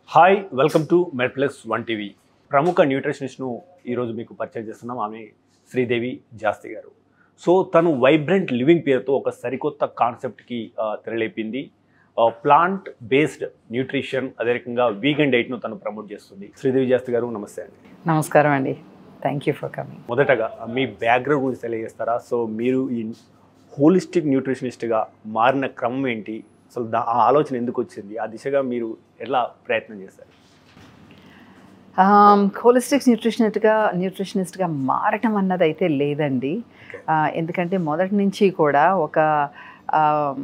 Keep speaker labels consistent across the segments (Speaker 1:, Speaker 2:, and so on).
Speaker 1: Hi welcome to med plus one TV ప్రముఖ న్యూట్రిషనిస్ట్ను ఈరోజు మీకు పరిచయం చేస్తున్నాం ఆమె శ్రీదేవి జాస్తి గారు సో తను వైబ్రెంట్ లివింగ్ పేరుతో ఒక సరికొత్త కాన్సెప్ట్కి ఆ, తెరలేపింది ప్లాంట్ బేస్డ్ న్యూట్రిషన్ అదే రకంగా వీగన్ డైట్ను తను ప్రమోట్ చేస్తుంది శ్రీదేవి జాస్తి గారు నమస్తే అండి
Speaker 2: నమస్కారం అండి థ్యాంక్ యూ ఫర్ కమింగ్
Speaker 1: మొదటగా మీ బ్యాక్గ్రౌండ్ గురించి తెలియజేస్తారా సో మీరు ఈ హోలిస్టిక్ న్యూట్రిషనిస్ట్గా మారిన క్రమం ఏంటి అసలు దా ఆ ఆలోచన ఎందుకు వచ్చింది ఆ దిశగా మీరు ఎలా ప్రయత్నం చేశారు
Speaker 2: హోలిస్టిక్ న్యూట్రిషనిస్ట్గా న్యూట్రిషనిస్ట్గా మారటం అన్నది అయితే లేదండి ఆ, ఎందుకంటే మొదటి నుంచి కూడా ఒక ఆ,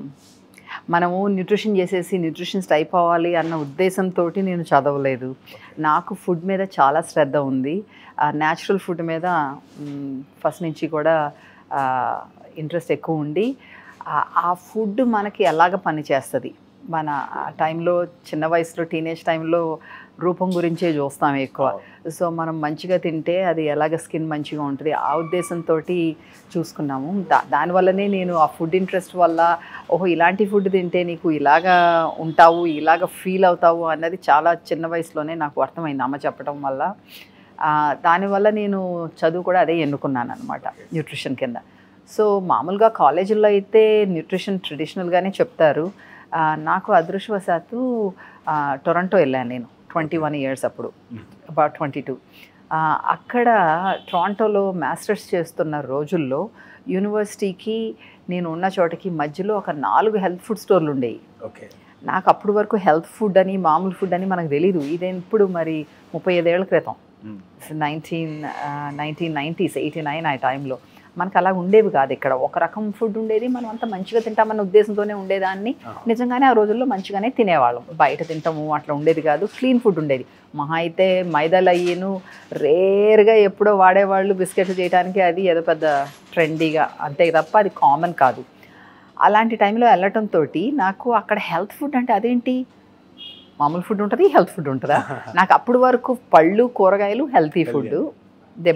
Speaker 2: మనము న్యూట్రిషన్ చేసేసి న్యూట్రిషనిస్ట్ అయిపోవాలి అన్న ఉద్దేశంతో నేను చదవలేదు నాకు ఫుడ్ మీద చాలా శ్రద్ధ ఉంది న్యాచురల్ ఫుడ్ మీద ఫస్ట్ నుంచి కూడా ఇంట్రెస్ట్ ఎక్కువ ఉండి ఆ- ఆ ఫుడ్ మనకి ఎలాగ పనిచేస్తుంది మన ఆ టైంలో చిన్న వయసులో టీనేజ్ టైంలో రూపం గురించే చూస్తాం ఎక్కువ సో మనం మంచిగా తింటే అది ఎలాగ స్కిన్ మంచిగా ఉంటుంది ఆ ఉద్దేశంతో చూసుకున్నాము దా దానివల్లనే నేను ఆ ఫుడ్ ఇంట్రెస్ట్ వల్ల ఓహో ఇలాంటి ఫుడ్ తింటే నీకు ఇలాగా ఉంటావు ఇలాగ ఫీల్ అవుతావు అన్నది చాలా చిన్న వయసులోనే నాకు అర్థమైంది అమ్మ చెప్పడం వల్ల ఆ, దానివల్ల నేను చదువు కూడా అదే ఎన్నుకున్నాను అనమాట న్యూట్రిషన్ కింద సో మామూలుగా కాలేజీల్లో అయితే న్యూట్రిషన్ ట్రెడిషనల్గానే చెప్తారు ఆ, నాకు అదృష్టవశాత్తు ఆ, టొరంటో వెళ్ళాను నేను ట్వంటీ వన్ ఇయర్స్ అప్పుడు అబౌట్ ట్వంటీ టూ అక్కడ టొరంటోలో మాస్టర్స్ చేస్తున్న రోజుల్లో యూనివర్సిటీకి నేను ఉన్న చోటకి మధ్యలో ఒక నాలుగు హెల్త్ ఫుడ్ స్టోర్లు ఉండేవి
Speaker 1: ఓకే
Speaker 2: నాకు అప్పుడు వరకు హెల్త్ ఫుడ్ అని మామూలు ఫుడ్ అని మనకు తెలియదు ఇదే ఇప్పుడు మరి ముప్పై ఐదేళ్ల క్రితం nineteen nineteen nineties eighty nine ఆ టైంలో మనకు అలా ఉండేవి కాదు ఇక్కడ ఒక రకం ఫుడ్ ఉండేది మనం అంతా మంచిగా తింటామన్న ఉద్దేశంతోనే ఉండేదాన్ని నిజంగానే ఆ రోజుల్లో మంచిగానే తినేవాళ్ళం బయట తింటాము అట్లా ఉండేది కాదు క్లీన్ ఫుడ్ ఉండేది మహా అయితే మైదాలు అయ్యేను రేర్గా ఎప్పుడో వాడేవాళ్ళు బిస్కెట్లు చేయడానికి అది ఏదో పెద్ద ట్రెండీగా అంతే తప్ప అది కామన్ కాదు అలాంటి టైంలో వెళ్ళటంతో నాకు అక్కడ హెల్త్ ఫుడ్ అంటే అదేంటి మామూలు ఫుడ్ ఉంటుంది హెల్త్ ఫుడ్ ఉంటుందా నాకు అప్పుడు వరకు పళ్ళు కూరగాయలు healthy food they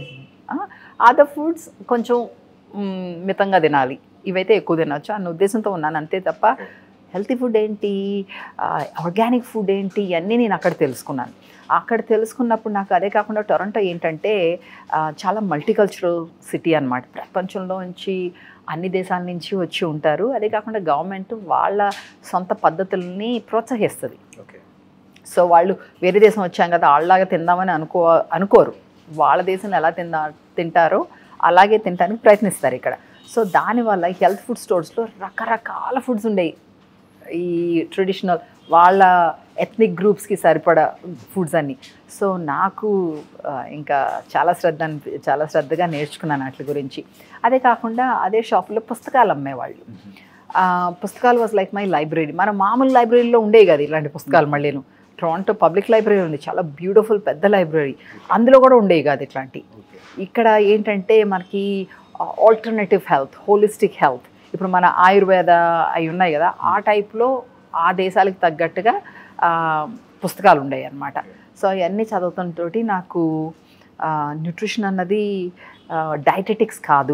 Speaker 2: other foods కొంచెం మ్, మితంగా తినాలి ఇవైతే ఎక్కువ తినొచ్చు అన్న ఉద్దేశంతో ఉన్నాను అంతే తప్ప హెల్తీ ఫుడ్ ఏంటి ఆర్గానిక్ ఫుడ్ ఏంటి ఇవన్నీ నేను అక్కడ తెలుసుకున్నాను అక్కడ తెలుసుకున్నప్పుడు నాకు అదే కాకుండా టొరంటో ఏంటంటే ఆ, చాలా మల్టీకల్చరల్ సిటీ అనమాట ప్రపంచంలోంచి అన్ని దేశాల నుంచి వచ్చి ఉంటారు అదే కాకుండా గవర్నమెంట్ వాళ్ళ సొంత పద్ధతుల్ని ప్రోత్సహిస్తుంది
Speaker 1: ఓకే
Speaker 2: సో వాళ్ళు వేరే దేశం వచ్చాం కదా వాళ్ళలాగా తిందామని అనుకో అనుకోరు వాళ్ళ దేశంలో ఎలా తిందా తింటారో అలాగే తినడానికి ప్రయత్నిస్తారు ఇక్కడ సో దానివల్ల హెల్త్ ఫుడ్ స్టోర్స్లో రకరకాల ఫుడ్స్ ఉండేవి ఈ ట్రెడిషనల్ వాళ్ళ ఎథ్నిక్ గ్రూప్స్కి సరిపడా ఫుడ్స్ అన్ని సో నాకు ఆ, ఇంకా చాలా శ్రద్ధ అనిపి చాలా శ్రద్ధగా నేర్చుకున్నాను వాటి గురించి అదే కాకుండా అదే షాపులో పుస్తకాలు అమ్మేవాళ్ళు ఆ, పుస్తకాలు వాజ్ లైక్ మై లైబ్రరీ మన మామూలు లైబ్రరీలో ఉండేవి కదా ఇలాంటి పుస్తకాలు మళ్ళీను టొరంటో పబ్లిక్ లైబ్రరీ ఉంది చాలా బ్యూటిఫుల్ పెద్ద లైబ్రరీ అందులో కూడా ఉండేవి కాదు ఇట్లాంటి ఇక్కడ ఏంటంటే మనకి ఆల్టర్నేటివ్ హెల్త్ హోలిస్టిక్ హెల్త్ ఇప్పుడు మన ఆయుర్వేద అవి ఉన్నాయి కదా ఆ టైప్లో ఆ దేశాలకు తగ్గట్టుగా ఆ, పుస్తకాలు ఉండేవి అన్నమాట సో అవన్నీ చదువుతుంటోటి నాకు న్యూట్రిషన్ అన్నది డైటెటిక్స్ కాదు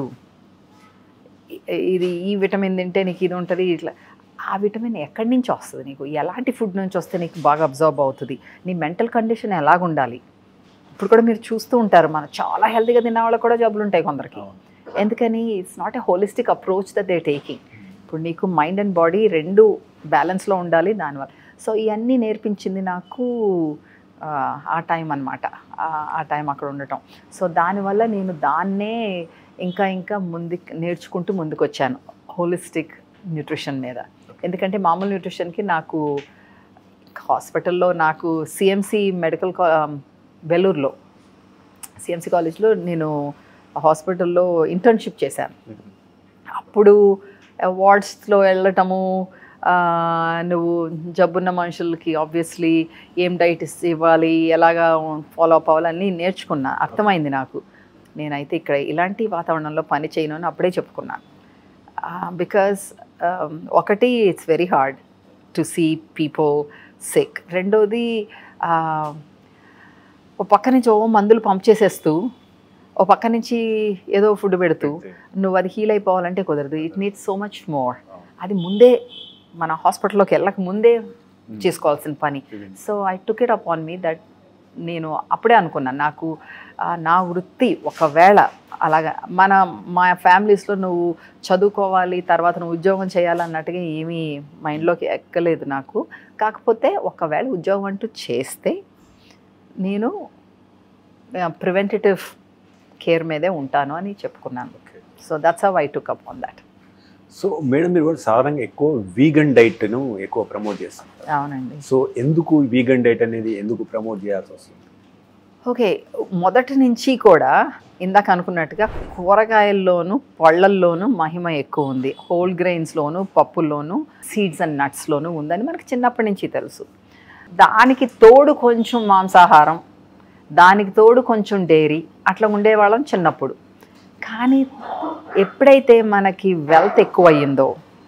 Speaker 2: ఇ- ఇది ఈ విటమిన్ తింటే నీకు ఇది ఉంటుంది ఇట్లా ఆ విటమిన్ ఎక్కడి నుంచి వస్తుంది నీకు ఎలాంటి ఫుడ్ నుంచి వస్తే నీకు బాగా అబ్జర్వ్ అవుతుంది నీ మెంటల్ కండిషన్ ఎలాగ ఉండాలి ఇప్పుడు కూడా మీరు చూస్తూ ఉంటారు మనం చాలా హెల్తీగా తిన్న వాళ్ళకి కూడా జబ్బులు ఉంటాయి కొందరికి ఎందుకని it's not a holistic approach that they taking ఇప్పుడు నీకు మైండ్ అండ్ బాడీ రెండు బ్యాలెన్స్లో ఉండాలి దానివల్ల సో ఇవన్నీ నేర్పించింది నాకు ఆ, ఆ టైం అనమాట ఆ టైం అక్కడ ఉండటం సో దానివల్ల నేను దాన్నే ఇంకా ఇంకా ముందుకు నేర్చుకుంటూ ముందుకు వచ్చాను హోలిస్టిక్ న్యూట్రిషన్ మీద ఎందుకంటే మామూలు న్యూట్రిషన్కి నాకు హాస్పిటల్లో నాకు సిఎంసి మెడికల్ కా వెల్లూరులో సిఎంసి కాలేజ్లో నేను హాస్పిటల్లో ఇంటర్న్షిప్ చేశాను అప్పుడు వార్డ్స్లో వెళ్ళటము ఆ, నువ్వు జబ్బున్న మనుషులకి ఆబ్వియస్లీ ఏం డైట్ ఇవ్వాలి ఎలాగా ఫాలో అప్ అవ్వాలని నేర్చుకున్నా అర్థమైంది నాకు నేనైతే ఇక్కడ ఇలాంటి వాతావరణంలో పని చేయను అని అప్పుడే చెప్పుకున్నాను బికాజ్ ఒకటి it's very hard to see people sick రెండోది ఆ, ఓ పక్క నుంచి ఓ మందులు పంప్ చేసేస్తూ ఓ పక్క నుంచి ఏదో ఫుడ్ పెడుతూ నువ్వు అది హీల్ అయిపోవాలంటే కుదరదు it needs so much more అది ముందే మన హాస్పిటల్లోకి వెళ్ళక ముందే చేసుకోవాల్సిన పని so I took it up on me that నేను అప్పుడే అనుకున్నాను నాకు ఆ, నా వృత్తి ఒకవేళ అలాగా మన మా ఫ్యామిలీస్లో నువ్వు చదువుకోవాలి తర్వాత నువ్వు ఉద్యోగం చేయాలన్నట్టుగా ఏమీ మైండ్లోకి ఎక్కలేదు నాకు కాకపోతే ఒకవేళ ఉద్యోగం అంటూ చేస్తే నేను ప్రివెంటేటివ్ కేర్ మీదే ఉంటాను అని చెప్పుకున్నాను
Speaker 1: okay
Speaker 2: so that's how I took up on that
Speaker 1: so madam మీరు కూడా సాధారణంగా ఎక్కువ వీగన్ డైట్ను ఎక్కువ ప్రమోట్ చేస్తుంటారు
Speaker 2: అవునండి
Speaker 1: సో ఎందుకు వీగన్ డైట్ అనేది ఎందుకు ప్రమోట్ చేయాల్సి వస్తుంది
Speaker 2: ఓకే మొదటి నుంచి కూడా ఇందాక అనుకున్నట్టుగా కూరగాయల్లోనూ పళ్ళల్లోనూ మహిమ ఎక్కువ ఉంది హోల్ గ్రెయిన్స్లోను పప్పుల్లోను సీడ్స్ అండ్ నట్స్లోనూ ఉందని మనకి చిన్నప్పటి నుంచి తెలుసు దానికి తోడు కొంచెం మాంసాహారం దానికి తోడు కొంచెం డైరీ అట్లా ఉండేవాళ్ళం చిన్నప్పుడు కానీ ఎప్పుడైతే మనకి వెల్త్ ఎక్కువ అయ్యిందో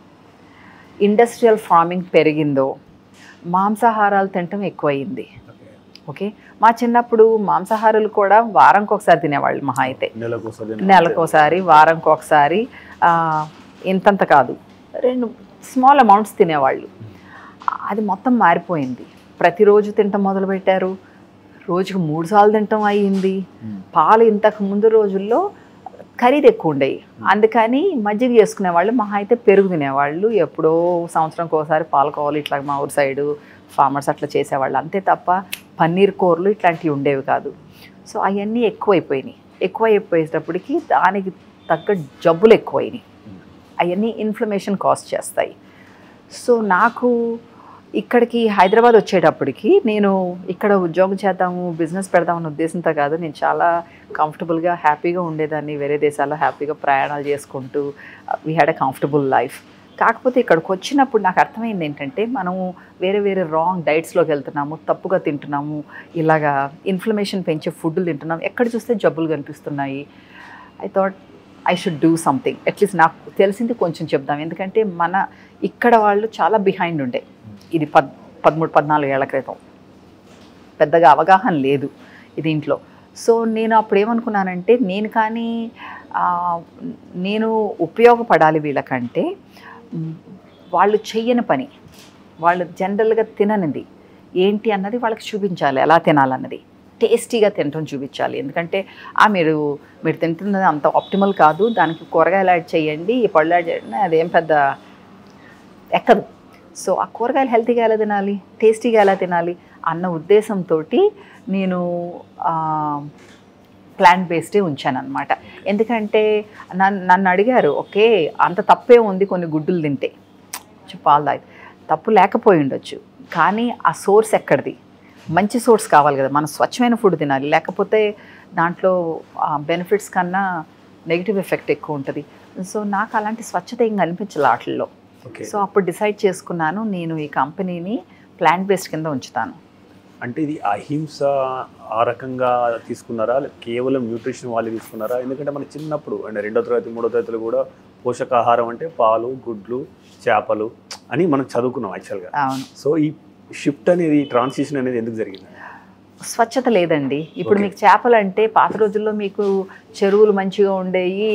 Speaker 2: ఇండస్ట్రియల్ ఫార్మింగ్ పెరిగిందో మాంసాహారాలు తినటం ఎక్కువయింది ఓకే మా చిన్నప్పుడు మాంసాహారులు కూడా వారంకి ఒకసారి తినేవాళ్ళు మహా అయితే
Speaker 1: నెలకు ఒకసారి
Speaker 2: నెలకోసారి వారంకి ఒకసారి ఆ, ఇంతంత కాదు రెండు స్మాల్ అమౌంట్స్ తినేవాళ్ళు అది మొత్తం మారిపోయింది ప్రతిరోజు తినటం మొదలుపెట్టారు రోజుకు మూడు సార్లు తినటం అయ్యింది పాలు ఇంతకు ముందు రోజుల్లో ఖరీదు ఎక్కువ ఉండేవి అందుకని మజ్జిగ చేసుకునే వాళ్ళు మహా అయితే పెరుగు తినేవాళ్ళు ఎప్పుడో సంవత్సరంకి ఒకసారి పాలు కావాలి ఇట్లా మా ఊరు సైడు ఫార్మర్స్ అట్లా చేసేవాళ్ళు అంతే తప్ప పన్నీర్ కూరలు ఇట్లాంటివి ఉండేవి కాదు సో అవన్నీ ఎక్కువైపోయినాయి ఎక్కువైపోయేటప్పటికి దానికి తగ్గ జబ్బులు ఎక్కువైనాయి అవన్నీ ఇన్ఫ్లమేషన్ కాజ్ చేస్తాయి సో నాకు ఇక్కడికి హైదరాబాద్ వచ్చేటప్పటికి నేను ఇక్కడ ఉద్యోగం చేద్దాము బిజినెస్ పెడదామన్న ఉద్దేశంతో కాదు నేను చాలా కంఫర్టబుల్గా హ్యాపీగా ఉండేదాన్ని వేరే దేశాల్లో హ్యాపీగా ప్రయాణాలు చేసుకుంటూ we had a comfortable life కాకపోతే ఇక్కడికి వచ్చినప్పుడు నాకు అర్థమైంది ఏంటంటే మనము వేరే వేరే రాంగ్ డైట్స్లోకి వెళ్తున్నాము తప్పుగా తింటున్నాము ఇలాగా ఇన్ఫ్లమేషన్ పెంచే ఫుడ్లు తింటున్నాము ఎక్కడ చూస్తే జబ్బులు కనిపిస్తున్నాయి I thought I should do something at least నాకు తెలిసింది కొంచెం చెప్దాం ఎందుకంటే మన ఇక్కడ వాళ్ళు చాలా బిహైండ్ ఉండే ఇది పద్ పదమూడు పద్నాలుగు ఏళ్ల క్రితం పెద్దగా అవగాహన లేదు దీంట్లో సో నేను అప్పుడు ఏమనుకున్నానంటే నేను కానీ ఆ, నేను ఉపయోగపడాలి వీళ్ళకంటే మ్, వాళ్ళు చెయ్యని పని వాళ్ళు జనరల్గా తిననిది ఏంటి అన్నది వాళ్ళకి చూపించాలి ఎలా తినాలన్నది టేస్టీగా తినటం చూపించాలి ఎందుకంటే ఆ మీరు మీరు తింటున్నది అంత ఆప్టిమల్ కాదు దానికి కూరగాయలు యాడ్ చేయండి ఈ పళ్ళు యాడ్ చేయండి అదేం పెద్ద ఎక్కదు సో ఆ కూరగాయలు హెల్తీగా ఎలా తినాలి టేస్టీగా ఎలా తినాలి అన్న ఉద్దేశంతో నేను ప్లాంట్ బేస్డే ఉంచాను అనమాట ఎందుకంటే నన్ను నన్ను అడిగారు ఓకే అంత తప్పే ఉంది కొన్ని గుడ్డులు తింటే చి, పాలు తాగి తప్పు లేకపోయి ఉండొచ్చు కానీ ఆ సోర్స్ ఎక్కడిది మంచి సోర్స్ కావాలి కదా మనం స్వచ్ఛమైన ఫుడ్ తినాలి లేకపోతే దాంట్లో బెనిఫిట్స్ కన్నా నెగిటివ్ ఎఫెక్ట్ ఎక్కువ ఉంటుంది సో నాకు అలాంటి స్వచ్ఛత ఏం కనిపించలే వాటిల్లో
Speaker 1: ఓకే
Speaker 2: సో అప్పుడు డిసైడ్ చేసుకున్నాను నేను ఈ కంపెనీని ప్లాంట్ బేస్డ్ కింద ఉంచుతాను
Speaker 1: అంటే ఇది అహింస ఆ రకంగా తీసుకున్నారా లేక కేవలం న్యూట్రిషన్ వాళ్ళు తీసుకున్నారా ఎందుకంటే మన చిన్నప్పుడు అంటే రెండో తరగతి మూడో తరగతిలో కూడా పోషకాహారం అంటే పాలు గుడ్లు చేపలు అని మనం చదువుకున్నాం యాక్చువల్గా
Speaker 2: అవును
Speaker 1: సో ఈ షిఫ్ట్ అనేది ట్రాన్సిషన్ అనేది ఎందుకు జరిగింది
Speaker 2: స్వచ్ఛత లేదండి ఇప్పుడు
Speaker 1: Okay.
Speaker 2: మీకు చేపలు అంటే పాత రోజుల్లో మీకు చెరువులు మంచిగా ఉండేవి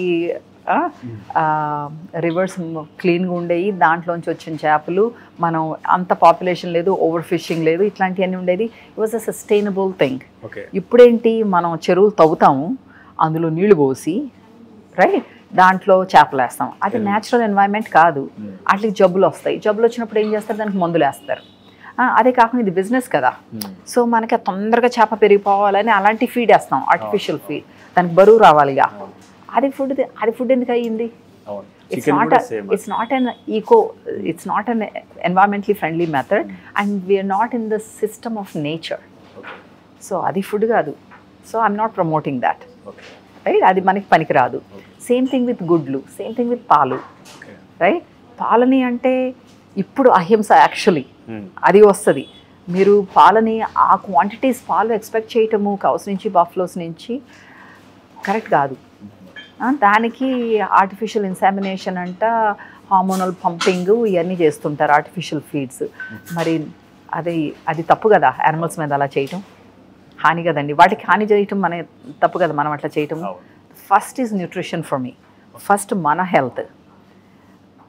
Speaker 2: రివర్స్ క్లీన్గా ఉండేవి దాంట్లోంచి వచ్చిన చేపలు మనం అంత పాపులేషన్ లేదు ఓవర్ ఫిషింగ్ లేదు ఇట్లాంటివన్నీ ఉండేది it was a sustainable thing
Speaker 1: okay
Speaker 2: ఇప్పుడేంటి మనం చెరువులు తవ్వుతాము అందులో నీళ్లు పోసి రైట్ దాంట్లో చేపలు వేస్తాం అది
Speaker 1: Hmm.
Speaker 2: న్యాచురల్ ఎన్వైరన్మెంట్ కాదు వాటికి జబ్బులు వస్తాయి జబ్బులు వచ్చినప్పుడు ఏం చేస్తారు దానికి మందులు వేస్తారు ఆ, అదే కాకుండా ఇది బిజినెస్ కదా సో మనకి తొందరగా చేప పెరిగిపోవాలని అలాంటి ఫీడ్ వేస్తాం ఆర్టిఫిషియల్ ఫీడ్ దానికి బరువు రావాలిగా అది ఫుడ్ అది ఫుడ్ ఎందుకు అయ్యింది
Speaker 1: అవును
Speaker 2: ఇట్స్
Speaker 1: చికెన్
Speaker 2: నాట్
Speaker 1: కూడా same
Speaker 2: it's not an eco it's not an environmentally friendly method and we're not in the system of nature so అది ఫుడ్ కాదు so I'm not promoting that
Speaker 1: okay
Speaker 2: right అది మనకి పనికిరాదు same thing with గుడ్లు same thing with పాలు
Speaker 1: okay
Speaker 2: right పాలని అంటే ఇప్పుడు అహింస యాక్చువల్లీ అది వస్తుంది మీరు పాలని ఆ క్వాంటిటీస్ పాలు ఎక్స్పెక్ట్ చేయటము కౌస్ నుంచి బఫ్లోస్ నుంచి కరెక్ట్ కాదు ఆ, దానికి ఆర్టిఫిషియల్ ఇన్సామినేషన్ అంట హార్మోనల్ పంపింగ్ ఇవన్నీ చేస్తుంటారు ఆర్టిఫిషియల్ ఫీడ్స్ మరి అది అది తప్పు కదా యానిమల్స్ మీద అలా చేయటం హాని కదండి వాటికి హాని చేయటం మన తప్పు కదా మనం అట్లా చేయటం
Speaker 1: అవును
Speaker 2: first is nutrition for me first మన హెల్త్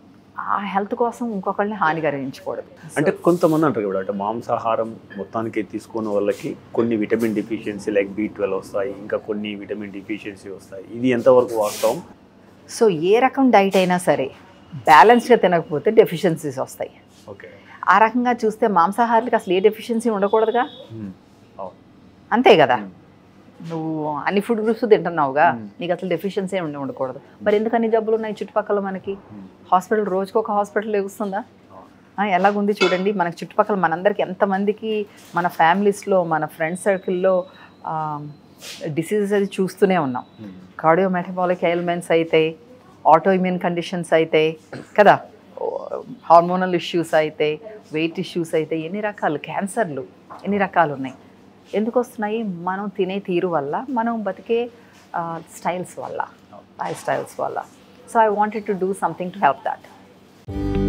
Speaker 2: ఆ హెల్త్ కోసం ఇంకొకళ్ళని హాని కలిగించకూడదు
Speaker 1: అంటే కొంతమంది అంటారు కూడా అంటే మాంసాహారం మొత్తానికి తీసుకున్న వాళ్ళకి కొన్ని vitamin deficiency like B twelve వస్తాయి ఇంకా కొన్ని విటమిన్ డిఫిషియన్సీ వస్తాయి ఇది ఎంతవరకు వాస్తవం
Speaker 2: సో ఏ రకం డైట్ అయినా సరే బ్యాలెన్స్గా తినకపోతే డెఫిషియన్సీస్ వస్తాయి
Speaker 1: ఓకే
Speaker 2: ఆ రకంగా చూస్తే మాంసాహారులకి అసలు ఏ డెఫిషియన్సీ ఉండకూడదుగా అంతే కదా నువ్వు అన్ని ఫుడ్ గ్రూప్స్ తింటున్నావుగా
Speaker 1: Hmm.
Speaker 2: నీకు అసలు డెఫిషియన్సీ ఉండి ఉండకూడదు మరి ఎందుకు అన్ని జబ్బులు ఉన్నాయి చుట్టుపక్కల మనకి హాస్పిటల్ రోజుకు ఒక హాస్పిటల్ ఎగుస్తుందా ఆ, ఎలాగుంది చూడండి మనకి చుట్టుపక్కల మనందరికి ఎంతమందికి మన ఫ్యామిలీస్లో మన ఫ్రెండ్ సర్కిల్లో డిసీజెస్ అది చూస్తూనే ఉన్నాం కార్డియో మెటబాలిక్ ఎయిల్మెంట్స్ అయితే ఆటో ఇమ్యూన్ కండిషన్స్ అయితే కదా హార్మోనల్ ఇష్యూస్ అయితే వెయిట్ ఇష్యూస్ అయితే ఎన్ని రకాలు క్యాన్సర్లు ఎన్ని రకాలు ఉన్నాయి ఎందుకు వస్తున్నాయి మనం తినే తీరు వల్ల మనం బతికే స్టైల్స్ వల్ల లైఫ్ స్టైల్స్ వల్ల so I wanted to do something to help that